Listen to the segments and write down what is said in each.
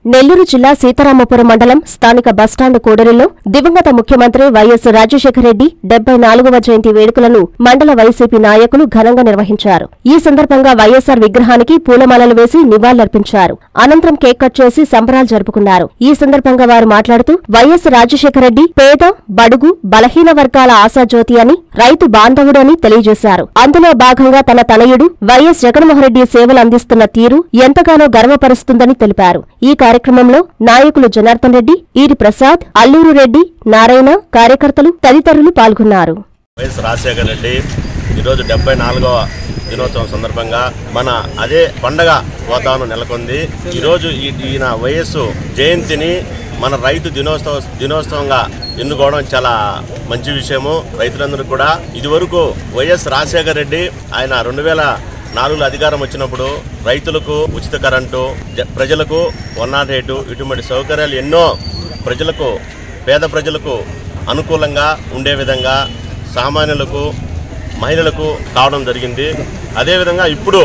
నెల్లూరు జిల్లా సీతారామపురం మండలం స్థానిక బస్టాండ్ కూడలిలో దివంగత ముఖ్యమంత్రి వైఎస్ రాజశేఖర రెడ్డి డెబ్బై నాలుగవ జయంతి వేడుకలను మండల వైసీపీ నాయకులు ఘనంగా నిర్వహించారు ఈ సందర్భంగా వైఎస్సార్ విగ్రహానికి పూలమాలలు వేసి నివాళులర్పించారు అనంతరం కేక్ కట్ చేసి సంబరాలు జరుపుకున్నారు ఈ సందర్భంగా వారు మాట్లాడుతూ వైఎస్ రాజశేఖర రెడ్డి పేద బడుగు బలహీన వర్గాల ఆశాజ్యోతి అని రైతు బాంధవుడు అని తెలియజేశారు అందులో భాగంగా తన తనయుడు వైఎస్ జగన్మోహన్ రెడ్డి సేవలు అందిస్తున్న తీరు ఎంతగానో గర్వపరుస్తుందని తెలిపారు ఈ కార్యక్రమంలో నాయకులు జనార్దన్ రెడ్డి ఈరి ప్రసాద్ అల్లూరు రెడ్డి నారాయణ కార్యకర్తలు తదితరులు పాల్గొన్నారు వైఎస్ రాజశేఖర రెడ్డి ఈరోజు డెబ్బై నాలుగవ దినోత్సవం సందర్భంగా మన అదే పండగ వాతావరణం నెలకొంది ఈరోజు ఈ ఈయన వయస్సు జయంతిని మన రైతు దినోత్సవ దినోత్సవంగా ఎన్నుకోవడం చాలా మంచి విషయము రైతులందరూ కూడా ఇదివరకు వైఎస్ రాజశేఖర రెడ్డి ఆయన రెండు వేల నాలుగులో అధికారం వచ్చినప్పుడు రైతులకు ఉచిత కరెంటు జ- ప్రజలకు వన్ నాట్ ఎయిట్ ఇటువంటి సౌకర్యాలు ఎన్నో ప్రజలకు పేద ప్రజలకు అనుకూలంగా ఉండే విధంగా సామాన్యులకు మహిళలకు కావడం జరిగింది అదేవిధంగా ఇప్పుడు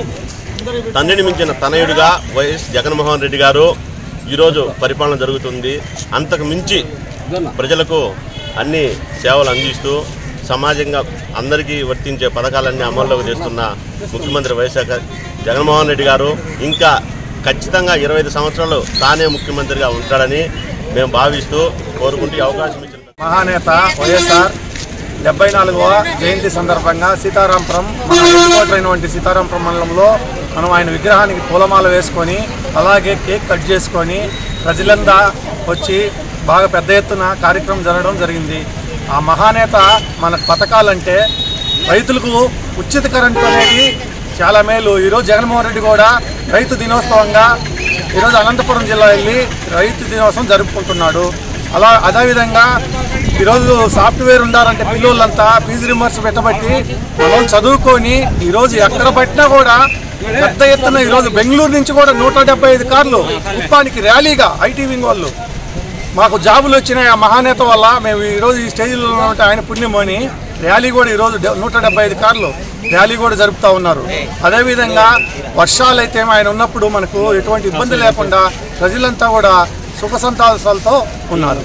తండ్రిని మించిన తనయుడిగా వైఎస్ జగన్మోహన్ రెడ్డి గారు ఈరోజు పరిపాలన జరుగుతుంది అంతకు మించి ప్రజలకు అన్ని సేవలు అందిస్తూ సమాజంగా అందరికీ వర్తించే పథకాలన్నీ అమల్లోకి తెస్తున్న ముఖ్యమంత్రి వైఎస్ జగన్మోహన్ రెడ్డి గారు ఇంకా ఖచ్చితంగా ఇరవై ఐదు సంవత్సరాలు తానే ముఖ్యమంత్రిగా ఉంటాడని మేము భావిస్తూ కోరుకుంటూ ఈ అవకాశం ఇచ్చిన మహానేత వైఎస్ఆర్ డెబ్బై నాలుగవ జయంతి సందర్భంగా సీతారాంపురం మన హెడ్కోటైనటువంటి సీతారాంపురం మండలంలో మనం ఆయన విగ్రహానికి పూలమాల వేసుకొని అలాగే కేక్ కట్ చేసుకొని ప్రజలంతా వచ్చి బాగా పెద్ద ఎత్తున కార్యక్రమం జరగడం జరిగింది ఆ మహానేత మన పథకాలంటే రైతులకు ఉచిత కరెంటు అనేది చాలా మేలు ఈరోజు జగన్మోహన్ రెడ్డి కూడా రైతు దినోత్సవంగా ఈరోజు అనంతపురం జిల్లా వెళ్ళి రైతు దినోత్సవం జరుపుకుంటున్నాడు అలా అదేవిధంగా ఈరోజు సాఫ్ట్వేర్ ఉండాలంటే పిల్లోళ్ళంతా ఫీజు రిమర్స్ పెట్టబట్టి మనం చదువుకొని ఈరోజు ఎక్కడ పట్టినా కూడా పెద్ద ఎత్తున ఈరోజు బెంగళూరు నుంచి కూడా నూట డెబ్బై ఐదు కార్లు కుప్పానికి ర్యాలీగా ఐటీ వింగ్ వాళ్ళు మాకు జాబులు వచ్చినాయి ఆ మహానేత వల్ల మేము ఈరోజు ఈ స్టేజ్లో ఉంటే ఆయన పుణ్యమని ర్యాలీ కూడా ఈరోజు డె- నూట డెబ్బై ఐదు కార్లు ర్యాలీ కూడా జరుపుతూ ఉన్నారు అదేవిధంగా వర్షాలు అయితే ఆయన ఉన్నప్పుడు మనకు ఎటువంటి ఇబ్బంది లేకుండా ప్రజలంతా కూడా సుఖ సంతోషాలతో ఉన్నారు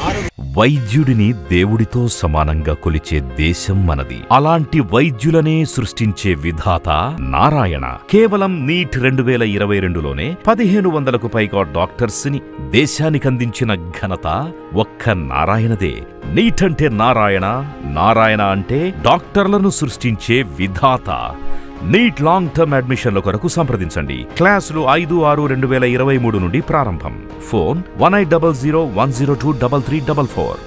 వైద్యుడిని దేవుడితో సమానంగా కొలిచే దేశం మనది అలాంటి వైద్యులనే సృష్టించే విధాత నారాయణ కేవలం నీట్ రెండు వేల ఇరవై రెండులోనే పదిహేను వందలకు పైగా డాక్టర్స్ ని దేశానికి అందించిన ఘనత ఒక్క నారాయణదే నీట్ అంటే నారాయణ నారాయణ అంటే డాక్టర్లను సృష్టించే విధాత నీట్ లాంగ్ టర్మ్ అడ్మిషన్ల కొరకు సంప్రదించండి క్లాసులు ఐదు ఆరు రెండు వేల ఇరవై మూడు నుండి ప్రారంభం phone one eight double zero one zero two double three double four